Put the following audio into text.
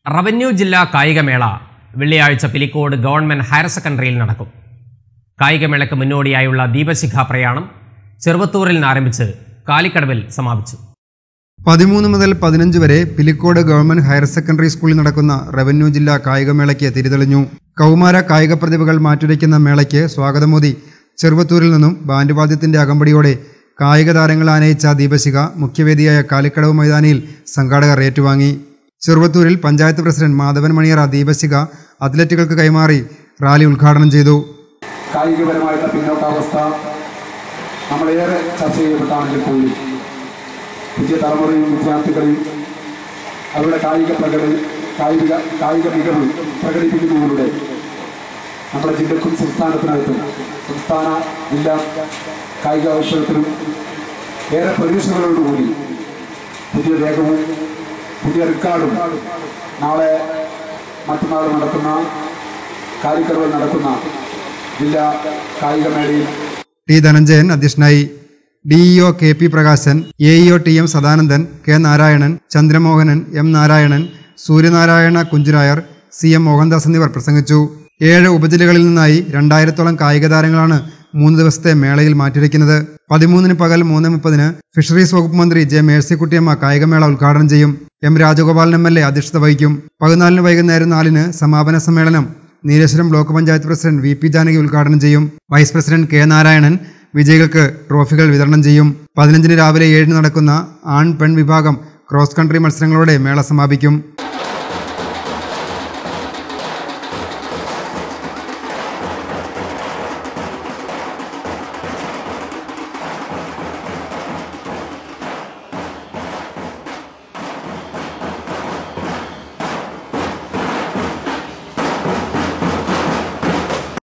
revenue ജില്ലാ കായികമേള വെള്ളിയാഴ്ച പിലിക്കോട് ഗവൺമെന്റ് ഹയർ സെക്കൻഡറിയിൽ നടക്കും കായികമേളയ്ക്ക് മുന്നോടിയായുള്ള ദീപശിഖ പ്രയാണം ചെറുവത്തൂരിൽ നിന്ന് ആരംഭിച്ച് കാലിക്കടവിൽ സമാപിച്ചു പതിമൂന്ന് മുതൽ പതിനഞ്ച് വരെ പിലിക്കോട് ഗവൺമെന്റ് ഹയർ സെക്കൻഡറി സ്കൂളിൽ നടക്കുന്ന റവന്യൂ ജില്ലാ കായികമേളയ്ക്ക് തിരിതെളിഞ്ഞു കൗമാര കായിക പ്രതിഭകൾ മാറ്റുരയ്ക്കുന്ന മേളയ്ക്ക് സ്വാഗതമോദി ചെറുവത്തൂരിൽ നിന്നും ബാൻഡുവാദ്യത്തിന്റെ അകമ്പടിയോടെ കായിക താരങ്ങൾ ആനയിച്ച ദീപശിഖ മുഖ്യവേദിയായ കാലിക്കടവ് മൈതാനിയിൽ സംഘാടകർ ഏറ്റുവാങ്ങി ചെറുവത്തൂരിൽ പഞ്ചായത്ത് പ്രസിഡന്റ് മാധവൻ മണിയറ ദീപശിഖ അത്ലറ്റുകൾക്ക് കൈമാറി റാലി ഉദ്ഘാടനം ചെയ്തു കായികപരമായിട്ടുള്ള പിന്നോക്കാവസ്ഥ നമ്മളേറെ ചർച്ച ചെയ്യപ്പെട്ടാണെങ്കിൽ പോലും പുതിയ തലമുറയും വിദ്യാർത്ഥികളെയും അവരുടെ കായിക പ്രകടന കായിക കായിക മികവ് പ്രകടിപ്പിക്കുന്നതിലൂടെ നമ്മുടെ ജില്ലക്കും സംസ്ഥാനത്തിനകത്തും സംസ്ഥാന ജില്ലാ കായിക അവസരത്തിലും ഏറെ പ്രതീക്ഷകളോടുകൂടി പുതിയ വേഗവും പുതിയ റെക്കോർഡും നാളെ മറ്റന്നാൾ നടക്കുന്ന കാലിക്കടവിൽ നടക്കുന്ന ജില്ലാ കായികമേളയിൽ ടി ധനഞ്ജയൻ അധ്യക്ഷനായി DEO K P Prakashan A EO T M Sadanandan K Narayanan Chandramohanan M Narayanan Suryanarayana Kunchunair C M Mohandas എന്നിവർ പ്രസംഗിച്ചു ഏഴ് ഉപജില്ലകളിൽ നിന്നായി രണ്ടായിരത്തോളം കായിക താരങ്ങളാണ് മൂന്ന് ദിവസത്തെ മേളയിൽ മാറ്റിവെക്കുന്നത് പതിമൂന്നിന് പകൽ മൂന്ന് മുപ്പതിന് ഫിഷറീസ് വകുപ്പ് മന്ത്രി ജെ മേഴ്സിക്കുട്ടിയമ്മ കായികമേള ഉദ്ഘാടനം ചെയ്യും M Rajagopalan M L A അധ്യക്ഷത വഹിക്കും പതിനാലിന് വൈകുന്നേരം നാലിന് സമാപന സമ്മേളനം Nileshwaram block panchayat president V P Janaki ഉദ്ഘാടനം ചെയ്യും വൈസ് പ്രസിഡന്റ് കെ നാരായണൻ വിജയികൾക്ക് ട്രോഫികൾ വിതരണം ചെയ്യും പതിനഞ്ചിന് രാവിലെ ഏഴിന് നടക്കുന്ന ആൺ പെൺ വിഭാഗം ക്രോസ് കൺട്രി മത്സരങ്ങളോടെ മേള സമാപിക്കും